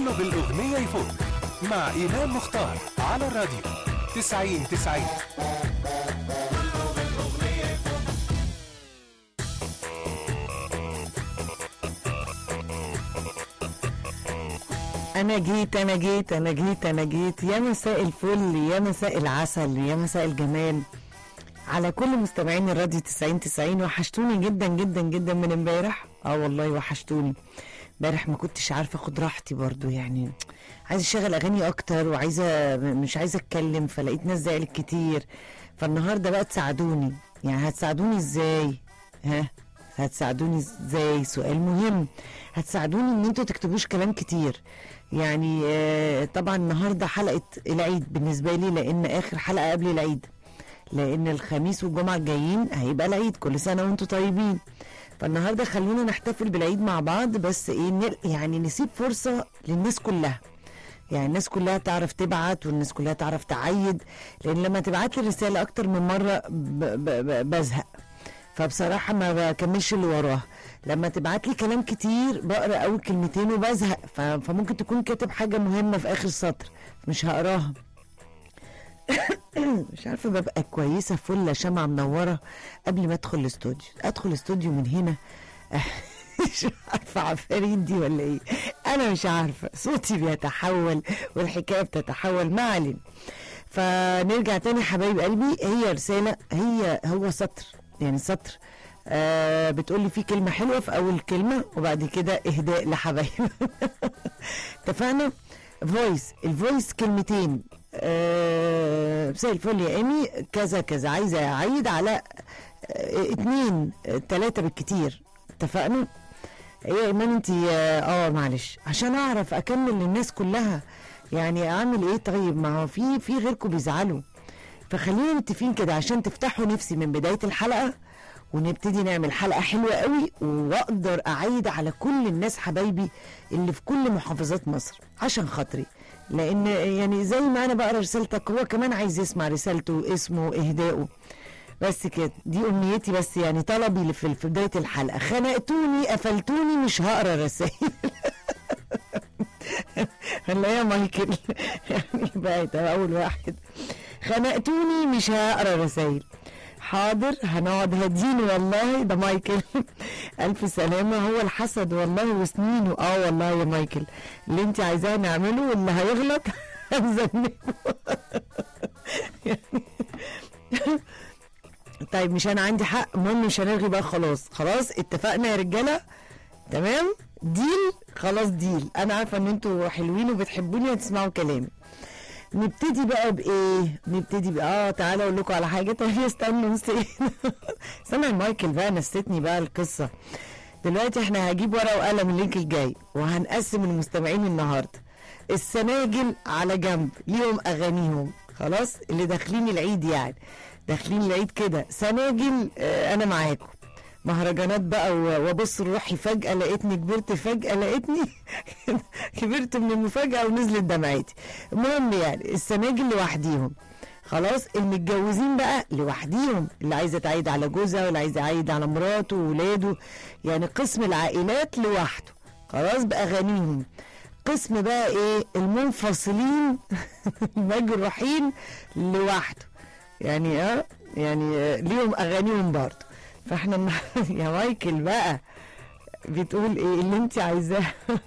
كله بالأغنية يفوت مع إيمان مختار على الراديو 90 90 انا جيت انا جيت انا جيت انا جيت يا مساء الفل يا مساء العسل يا مساء الجمال على كل مستمعين الراديو 90 90 وحشتوني جدا جدا جدا من امبارح اه والله وحشتوني امبارح ما كنتش عارفه اخد راحتي برضو يعني عايزه اشغل اغاني اكتر وعايزه مش عايزه اتكلم فلقيت ناس زعلت كتير فالنهارده بقى تساعدوني يعني هتساعدوني ازاي ها هتساعدوني ازاي سؤال مهم هتساعدوني ان انتوا تكتبوش كلام كتير يعني آه، طبعا النهارده حلقه العيد بالنسبه لي لان اخر حلقه قبل العيد لان الخميس والجمعه الجايين هيبقى العيد كل سنه وانتم طيبين فالنهارده خلونا نحتفل بالعيد مع بعض بس ايه نل- يعني نسيب فرصه للناس كلها يعني الناس كلها تعرف تبعت والناس كلها تعرف تعيد لان لما تبعت لي رساله اكتر من مره ب ب ب بزهق فبصراحه ما بكملش اللي وراها لما تبعت لي كلام كتير بقرا اول كلمتين وبزهق ف- فممكن تكون كاتب حاجه مهمه في اخر سطر مش هقراها مش عارفه ببقى كويسه فله شمعة منوره قبل ما ادخل الاستوديو ادخل الاستوديو من هنا مش عارفه عفاريت دي ولا ايه انا مش عارفه صوتي بيتحول والحكايه بتتحول ما علينا فنرجع تاني حبايب قلبي هي رساله هي هو سطر يعني سطر آه بتقولي في كلمة حلوة في أول كلمة وبعد كده إهداء لحبايب اتفقنا فويس الفويس كلمتين آه مساء الفل يا ايمي كذا كذا عايزه اعيد على آه اتنين آه تلاته بالكتير اتفقنا ايه يا ايمان انت اه معلش عشان اعرف اكمل للناس كلها يعني اعمل ايه طيب ما هو في في غيركم بيزعلوا فخلينا متفقين كده عشان تفتحوا نفسي من بدايه الحلقه ونبتدي نعمل حلقه حلوه قوي واقدر اعيد على كل الناس حبايبي اللي في كل محافظات مصر عشان خاطري لان يعني زي ما انا بقرا رسالتك هو كمان عايز يسمع رسالته اسمه اهدائه بس كده دي امنيتي بس يعني طلبي اللي في في بدايه الحلقه خنقتوني قفلتوني مش هقرا رسائل هنلاقيها مايكل يعني بقت اول واحد خنقتوني مش هقرا رسائل حاضر هنقعد هادين والله ده مايكل الف سلامه هو الحسد والله وسنينه اه والله يا مايكل اللي انت عايزاه نعمله واللي هيغلط هنذنبه طيب مش انا عندي حق المهم مش هنلغي بقى خلاص خلاص اتفقنا يا رجاله تمام ديل خلاص ديل انا عارفه ان انتوا حلوين وبتحبوني وتسمعوا كلامي نبتدي بقى بايه نبتدي بقى اه تعالى اقول لكم على حاجه طيب استنوا نسيت سامع مايكل بقى نسيتني بقى القصه دلوقتي احنا هجيب ورقه وقلم اللينك الجاي وهنقسم المستمعين النهارده السناجل على جنب ليهم اغانيهم خلاص اللي داخلين العيد يعني داخلين العيد كده سناجل اه انا معاكم مهرجانات بقى و- وابص روحي فجأة لقيتني كبرت فجأة لقيتني كبرت من المفاجأة ونزلت دمعتي المهم يعني السناجل لوحديهم خلاص المتجوزين بقى لوحديهم اللي عايزه تعيد على جوزها واللي عايزه يعيد على مراته وولاده يعني قسم العائلات لوحده خلاص باغانيهم قسم بقى ايه المنفصلين المجروحين لوحده يعني اه يعني آه ليهم اغانيهم برضه فاحنا النهاردة- يا مايكل بقى بتقول ايه اللي انت عايزاه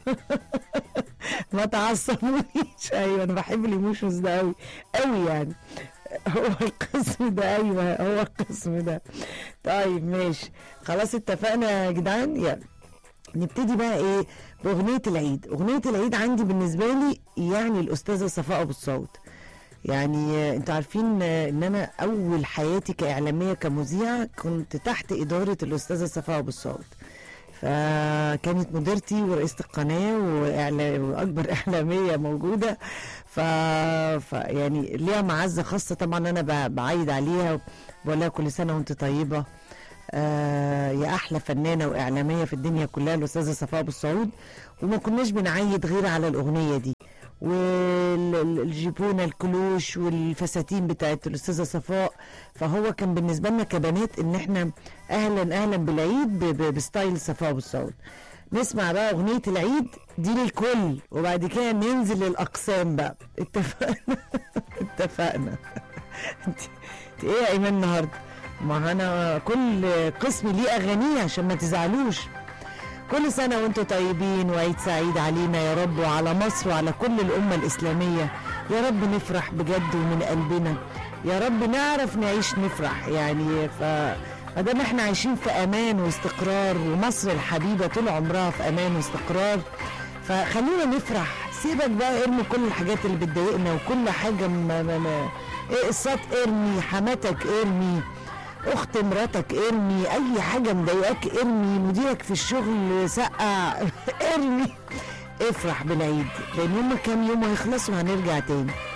ما تعصبونيش ايوه انا بحب الايموشنز ده قوي قوي يعني هو القسم ده ايوه هو القسم ده طيب ماشي خلاص اتفقنا يا جدعان يلا نبتدي بقى ايه باغنيه العيد اغنيه العيد عندي بالنسبه لي يعني الاستاذه صفاء ابو الصوت يعني آه، انتوا عارفين آه، ان انا اول حياتي كاعلاميه كمذيعه كنت تحت اداره الاستاذه صفاء ابو الصوت فكانت مديرتي ورئيسة القناة وإعلا- وأكبر إعلامية موجودة ف... ف يعني ليها معزة خاصة طبعا أنا ب... بعيد عليها بقول لها كل سنة وأنت طيبة آه يا أحلى فنانة وإعلامية في الدنيا كلها الأستاذة صفاء أبو السعود وما كناش بنعيد غير على الأغنية دي والجيبونه الكلوش والفساتين بتاعت الاستاذه صفاء فهو كان بالنسبه لنا كبنات ان احنا اهلا اهلا بالعيد ب- ب- بستايل صفاء ابو السعود نسمع بقى اغنيه العيد دي للكل وبعد كده ننزل للاقسام بقى اتفقنا اتفقنا انت انت ايه يا ايمان النهارده ما انا كل قسم ليه اغانيه عشان ما تزعلوش كل سنة وانتم طيبين وعيد سعيد علينا يا رب وعلى مصر وعلى كل الأمة الإسلامية يا رب نفرح بجد ومن قلبنا يا رب نعرف نعيش نفرح يعني ف ما دام احنا عايشين في امان واستقرار ومصر الحبيبه طول عمرها في امان واستقرار فخلونا نفرح سيبك بقى ارمي كل الحاجات اللي بتضايقنا وكل حاجه ما ما ما ايه قصات ارمي حماتك ارمي اخت مراتك ارمي اي حاجه مضايقاك ارمي مديرك في الشغل سقع ارمي افرح بالعيد لان هما كام يوم ويخلصوا هنرجع تاني